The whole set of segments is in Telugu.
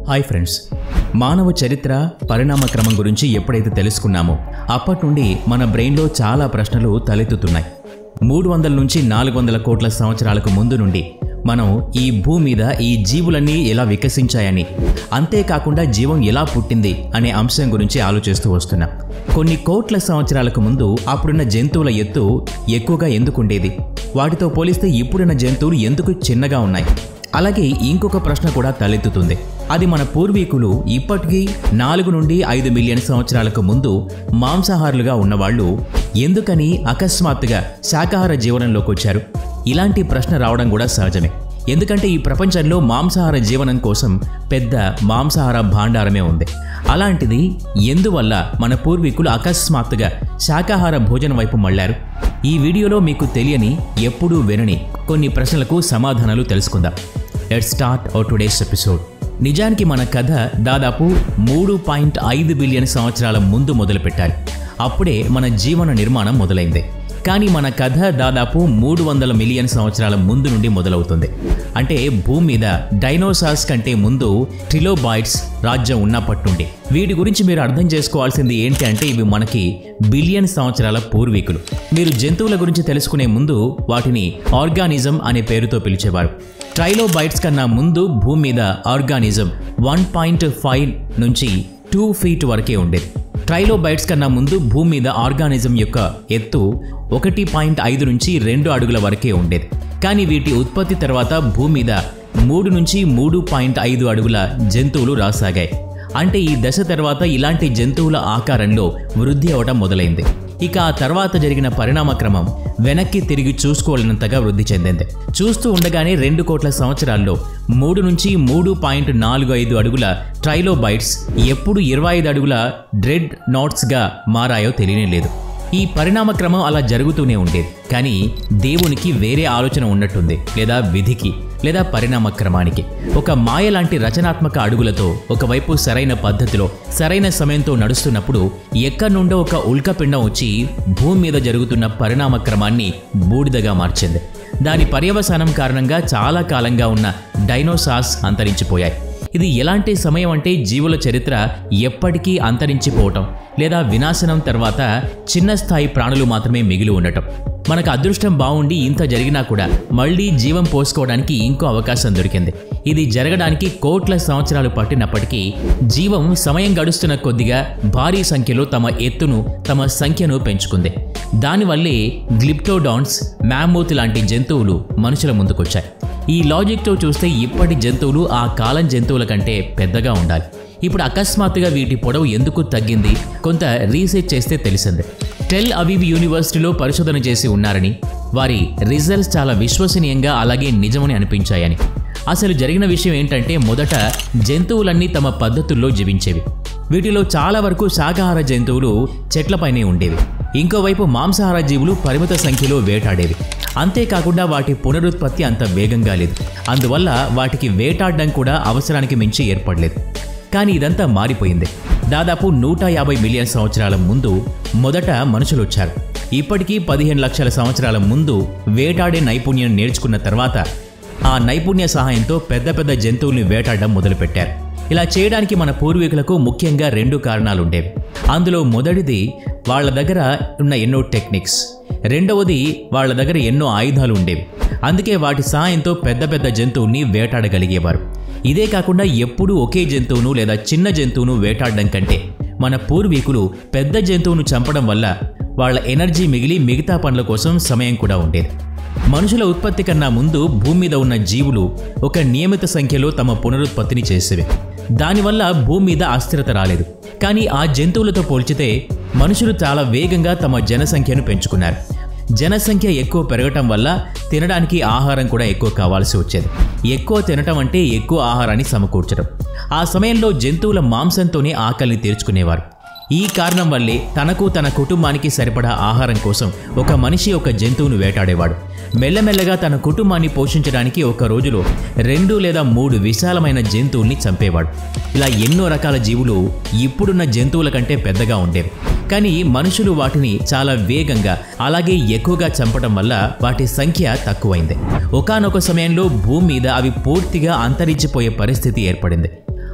హాయ్ ఫ్రెండ్స్ మానవ చరిత్ర పరిణామ క్రమం గురించి ఎప్పుడైతే తెలుసుకున్నామో అప్పటి నుండి మన బ్రెయిన్లో చాలా ప్రశ్నలు తలెత్తుతున్నాయి మూడు వందల నుంచి నాలుగు వందల కోట్ల సంవత్సరాలకు ముందు నుండి మనం ఈ భూమి మీద ఈ జీవులన్నీ ఎలా వికసించాయని అంతేకాకుండా జీవం ఎలా పుట్టింది అనే అంశం గురించి ఆలోచిస్తూ వస్తున్నాం కొన్ని కోట్ల సంవత్సరాలకు ముందు అప్పుడున్న జంతువుల ఎత్తు ఎక్కువగా ఎందుకు ఉండేది వాటితో పోలిస్తే ఇప్పుడున్న జంతువులు ఎందుకు చిన్నగా ఉన్నాయి అలాగే ఇంకొక ప్రశ్న కూడా తలెత్తుతుంది అది మన పూర్వీకులు ఇప్పటికీ నాలుగు నుండి ఐదు మిలియన్ సంవత్సరాలకు ముందు మాంసాహారులుగా ఉన్నవాళ్ళు ఎందుకని అకస్మాత్తుగా శాకాహార జీవనంలోకి వచ్చారు ఇలాంటి ప్రశ్న రావడం కూడా సహజమే ఎందుకంటే ఈ ప్రపంచంలో మాంసాహార జీవనం కోసం పెద్ద మాంసాహార భాండారమే ఉంది అలాంటిది ఎందువల్ల మన పూర్వీకులు అకస్మాత్తుగా శాకాహార భోజనం వైపు మళ్ళారు ఈ వీడియోలో మీకు తెలియని ఎప్పుడూ వినని కొన్ని ప్రశ్నలకు సమాధానాలు తెలుసుకుందాం let start our today's episode నిజానికి మన కథ దాదాపు మూడు పాయింట్ ఐదు బిలియన్ సంవత్సరాల ముందు మొదలుపెట్టాలి అప్పుడే మన జీవన నిర్మాణం మొదలైంది కానీ మన కథ దాదాపు మూడు వందల మిలియన్ సంవత్సరాల ముందు నుండి మొదలవుతుంది అంటే భూమి మీద డైనోసార్స్ కంటే ముందు ట్రిలోబాయిడ్స్ రాజ్యం ఉన్నప్పటి నుండి వీటి గురించి మీరు అర్థం చేసుకోవాల్సింది ఏంటి అంటే ఇవి మనకి బిలియన్ సంవత్సరాల పూర్వీకులు మీరు జంతువుల గురించి తెలుసుకునే ముందు వాటిని ఆర్గానిజం అనే పేరుతో పిలిచేవారు ట్రైలోబైట్స్ కన్నా ముందు భూమి మీద ఆర్గానిజం వన్ పాయింట్ ఫైవ్ నుంచి టూ ఫీట్ వరకే ఉండేది ట్రైలోబైట్స్ కన్నా ముందు భూమి మీద ఆర్గానిజం యొక్క ఎత్తు ఒకటి పాయింట్ ఐదు నుంచి రెండు అడుగుల వరకే ఉండేది కానీ వీటి ఉత్పత్తి తర్వాత భూమి మీద మూడు నుంచి మూడు పాయింట్ ఐదు అడుగుల జంతువులు రాసాగాయి అంటే ఈ దశ తర్వాత ఇలాంటి జంతువుల ఆకారంలో వృద్ధి అవడం మొదలైంది ఇక ఆ తర్వాత జరిగిన పరిణామ క్రమం వెనక్కి తిరిగి చూసుకోలేనంతగా వృద్ధి చెందింది చూస్తూ ఉండగానే రెండు కోట్ల సంవత్సరాల్లో మూడు నుంచి మూడు పాయింట్ నాలుగు ఐదు అడుగుల ట్రైలోబైట్స్ ఎప్పుడు ఇరవై ఐదు అడుగుల డ్రెడ్ నాట్స్గా మారాయో తెలియనే లేదు ఈ పరిణామ క్రమం అలా జరుగుతూనే ఉండేది కానీ దేవునికి వేరే ఆలోచన ఉన్నట్టుంది లేదా విధికి లేదా పరిణామ క్రమానికి ఒక మాయ లాంటి రచనాత్మక అడుగులతో ఒకవైపు సరైన పద్ధతిలో సరైన సమయంతో నడుస్తున్నప్పుడు ఎక్కడి నుండో ఒక ఉల్కపిండం వచ్చి భూమి మీద జరుగుతున్న పరిణామ క్రమాన్ని బూడిదగా మార్చింది దాని పర్యవసానం కారణంగా చాలా కాలంగా ఉన్న డైనోసార్స్ అంతరించిపోయాయి ఇది ఎలాంటి సమయం అంటే జీవుల చరిత్ర ఎప్పటికీ అంతరించిపోవటం లేదా వినాశనం తర్వాత చిన్న స్థాయి ప్రాణులు మాత్రమే మిగిలి ఉండటం మనకు అదృష్టం బాగుండి ఇంత జరిగినా కూడా మళ్ళీ జీవం పోసుకోవడానికి ఇంకో అవకాశం దొరికింది ఇది జరగడానికి కోట్ల సంవత్సరాలు పట్టినప్పటికీ జీవం సమయం గడుస్తున్న కొద్దిగా భారీ సంఖ్యలో తమ ఎత్తును తమ సంఖ్యను పెంచుకుంది దానివల్లే గ్లిప్టోడాన్స్ మ్యామూత్ లాంటి జంతువులు మనుషుల ముందుకొచ్చాయి ఈ లాజిక్తో చూస్తే ఇప్పటి జంతువులు ఆ కాలం జంతువుల కంటే పెద్దగా ఉండాలి ఇప్పుడు అకస్మాత్తుగా వీటి పొడవు ఎందుకు తగ్గింది కొంత రీసెర్చ్ చేస్తే తెలిసింది టెల్ అవీవ్ యూనివర్సిటీలో పరిశోధన చేసి ఉన్నారని వారి రిజల్ట్స్ చాలా విశ్వసనీయంగా అలాగే నిజమని అనిపించాయని అసలు జరిగిన విషయం ఏంటంటే మొదట జంతువులన్నీ తమ పద్ధతుల్లో జీవించేవి వీటిలో చాలా వరకు శాకాహార జంతువులు చెట్లపైనే ఉండేవి ఇంకోవైపు మాంసాహార జీవులు పరిమిత సంఖ్యలో వేటాడేవి అంతేకాకుండా వాటి పునరుత్పత్తి అంత వేగంగా లేదు అందువల్ల వాటికి వేటాడడం కూడా అవసరానికి మించి ఏర్పడలేదు కానీ ఇదంతా మారిపోయింది దాదాపు నూట యాభై మిలియన్ సంవత్సరాల ముందు మొదట మనుషులు వచ్చారు ఇప్పటికీ పదిహేను లక్షల సంవత్సరాల ముందు వేటాడే నైపుణ్యం నేర్చుకున్న తర్వాత ఆ నైపుణ్య సహాయంతో పెద్ద పెద్ద జంతువుల్ని వేటాడడం మొదలుపెట్టారు ఇలా చేయడానికి మన పూర్వీకులకు ముఖ్యంగా రెండు కారణాలు ఉండేవి అందులో మొదటిది వాళ్ళ దగ్గర ఉన్న ఎన్నో టెక్నిక్స్ రెండవది వాళ్ళ దగ్గర ఎన్నో ఆయుధాలు ఉండేవి అందుకే వాటి సహాయంతో పెద్ద పెద్ద జంతువుల్ని వేటాడగలిగేవారు ఇదే కాకుండా ఎప్పుడూ ఒకే జంతువును లేదా చిన్న జంతువును వేటాడడం కంటే మన పూర్వీకులు పెద్ద జంతువును చంపడం వల్ల వాళ్ళ ఎనర్జీ మిగిలి మిగతా పనుల కోసం సమయం కూడా ఉండేది మనుషుల ఉత్పత్తి కన్నా ముందు భూమి మీద ఉన్న జీవులు ఒక నియమిత సంఖ్యలో తమ పునరుత్పత్తిని చేసేవి దానివల్ల భూమి మీద అస్థిరత రాలేదు కానీ ఆ జంతువులతో పోల్చితే మనుషులు చాలా వేగంగా తమ జనసంఖ్యను పెంచుకున్నారు జనసంఖ్య ఎక్కువ పెరగటం వల్ల తినడానికి ఆహారం కూడా ఎక్కువ కావాల్సి వచ్చేది ఎక్కువ తినటం అంటే ఎక్కువ ఆహారాన్ని సమకూర్చడం ఆ సమయంలో జంతువుల మాంసంతోనే ఆకలిని తీర్చుకునేవారు ఈ కారణం వల్లే తనకు తన కుటుంబానికి సరిపడా ఆహారం కోసం ఒక మనిషి ఒక జంతువును వేటాడేవాడు మెల్లమెల్లగా తన కుటుంబాన్ని పోషించడానికి ఒక రోజులో రెండు లేదా మూడు విశాలమైన జంతువుల్ని చంపేవాడు ఇలా ఎన్నో రకాల జీవులు ఇప్పుడున్న జంతువుల కంటే పెద్దగా ఉండేవి కానీ మనుషులు వాటిని చాలా వేగంగా అలాగే ఎక్కువగా చంపడం వల్ల వాటి సంఖ్య తక్కువైంది ఒకానొక సమయంలో భూమి మీద అవి పూర్తిగా అంతరించిపోయే పరిస్థితి ఏర్పడింది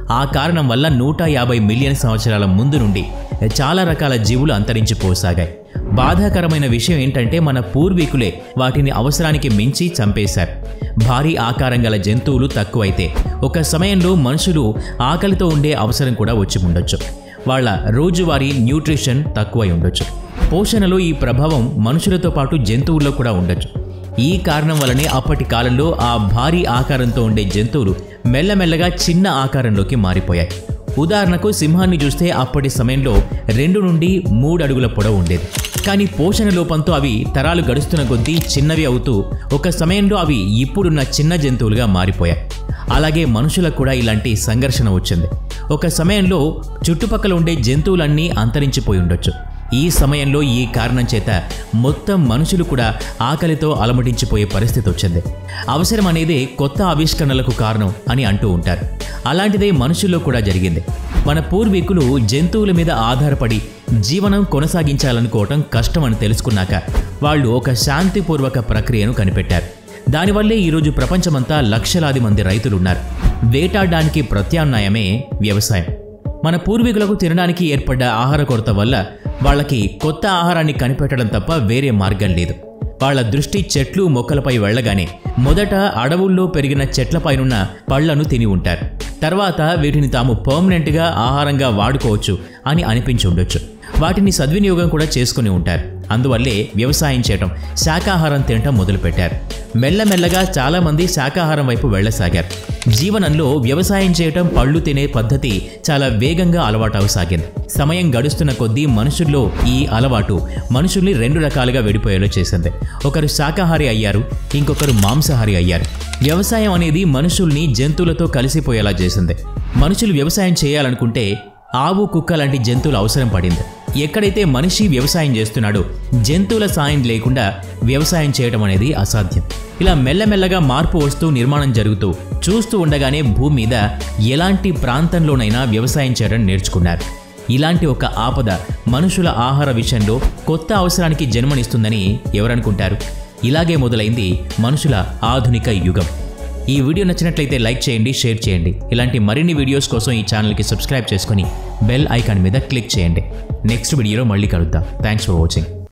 ఆ కారణం వల్ల నూట యాభై మిలియన్ సంవత్సరాల ముందు నుండి చాలా రకాల జీవులు అంతరించిపోసాగాయి బాధాకరమైన విషయం ఏంటంటే మన పూర్వీకులే వాటిని అవసరానికి మించి చంపేశారు భారీ ఆకారం గల జంతువులు తక్కువైతే ఒక సమయంలో మనుషులు ఆకలితో ఉండే అవసరం కూడా వచ్చి ఉండొచ్చు వాళ్ళ రోజువారీ న్యూట్రిషన్ తక్కువై ఉండొచ్చు పోషణలో ఈ ప్రభావం మనుషులతో పాటు జంతువుల్లో కూడా ఉండొచ్చు ఈ కారణం వల్లనే అప్పటి కాలంలో ఆ భారీ ఆకారంతో ఉండే జంతువులు మెల్లమెల్లగా చిన్న ఆకారంలోకి మారిపోయాయి ఉదాహరణకు సింహాన్ని చూస్తే అప్పటి సమయంలో రెండు నుండి మూడు అడుగుల పొడవు ఉండేది కానీ పోషణ లోపంతో అవి తరాలు గడుస్తున్న కొద్దీ చిన్నవి అవుతూ ఒక సమయంలో అవి ఇప్పుడున్న చిన్న జంతువులుగా మారిపోయాయి అలాగే మనుషులకు కూడా ఇలాంటి సంఘర్షణ వచ్చింది ఒక సమయంలో చుట్టుపక్కల ఉండే జంతువులన్నీ అంతరించిపోయి ఉండొచ్చు ఈ సమయంలో ఈ కారణం చేత మొత్తం మనుషులు కూడా ఆకలితో అలమటించిపోయే పరిస్థితి వచ్చింది అవసరం అనేది కొత్త ఆవిష్కరణలకు కారణం అని అంటూ ఉంటారు అలాంటిదే మనుషుల్లో కూడా జరిగింది మన పూర్వీకులు జంతువుల మీద ఆధారపడి జీవనం కొనసాగించాలనుకోవటం కష్టం అని తెలుసుకున్నాక వాళ్ళు ఒక శాంతిపూర్వక ప్రక్రియను కనిపెట్టారు దానివల్లే ఈరోజు ప్రపంచమంతా లక్షలాది మంది రైతులున్నారు వేటాడడానికి ప్రత్యామ్నాయమే వ్యవసాయం మన పూర్వీకులకు తినడానికి ఏర్పడ్డ ఆహార కొరత వల్ల వాళ్ళకి కొత్త ఆహారాన్ని కనిపెట్టడం తప్ప వేరే మార్గం లేదు వాళ్ళ దృష్టి చెట్లు మొక్కలపై వెళ్ళగానే మొదట అడవుల్లో పెరిగిన చెట్లపైనున్న పళ్లను తిని ఉంటారు తర్వాత వీటిని తాము పర్మనెంట్గా ఆహారంగా వాడుకోవచ్చు అని అనిపించి ఉండొచ్చు వాటిని సద్వినియోగం కూడా చేసుకుని ఉంటారు అందువల్లే వ్యవసాయం చేయటం శాకాహారం తినటం మొదలుపెట్టారు మెల్లమెల్లగా చాలామంది శాకాహారం వైపు వెళ్ళసాగారు జీవనంలో వ్యవసాయం చేయటం పళ్ళు తినే పద్ధతి చాలా వేగంగా అలవాటు అవసాగింది సమయం గడుస్తున్న కొద్దీ మనుషుల్లో ఈ అలవాటు మనుషుల్ని రెండు రకాలుగా విడిపోయేలా చేసింది ఒకరు శాకాహారి అయ్యారు ఇంకొకరు మాంసాహారి అయ్యారు వ్యవసాయం అనేది మనుషుల్ని జంతువులతో కలిసిపోయేలా చేసింది మనుషులు వ్యవసాయం చేయాలనుకుంటే ఆవు కుక్క లాంటి జంతువుల అవసరం పడింది ఎక్కడైతే మనిషి వ్యవసాయం చేస్తున్నాడో జంతువుల సాయం లేకుండా వ్యవసాయం చేయడం అనేది అసాధ్యం ఇలా మెల్లమెల్లగా మార్పు వస్తూ నిర్మాణం జరుగుతూ చూస్తూ ఉండగానే భూమి మీద ఎలాంటి ప్రాంతంలోనైనా వ్యవసాయం చేయడం నేర్చుకున్నారు ఇలాంటి ఒక ఆపద మనుషుల ఆహార విషయంలో కొత్త అవసరానికి జన్మనిస్తుందని ఎవరనుకుంటారు ఇలాగే మొదలైంది మనుషుల ఆధునిక యుగం ఈ వీడియో నచ్చినట్లయితే లైక్ చేయండి షేర్ చేయండి ఇలాంటి మరిన్ని వీడియోస్ కోసం ఈ ఛానల్కి సబ్స్క్రైబ్ చేసుకొని బెల్ ఐకాన్ మీద క్లిక్ చేయండి నెక్స్ట్ వీడియోలో మళ్ళీ కలుద్దాం థ్యాంక్స్ ఫర్ వాచింగ్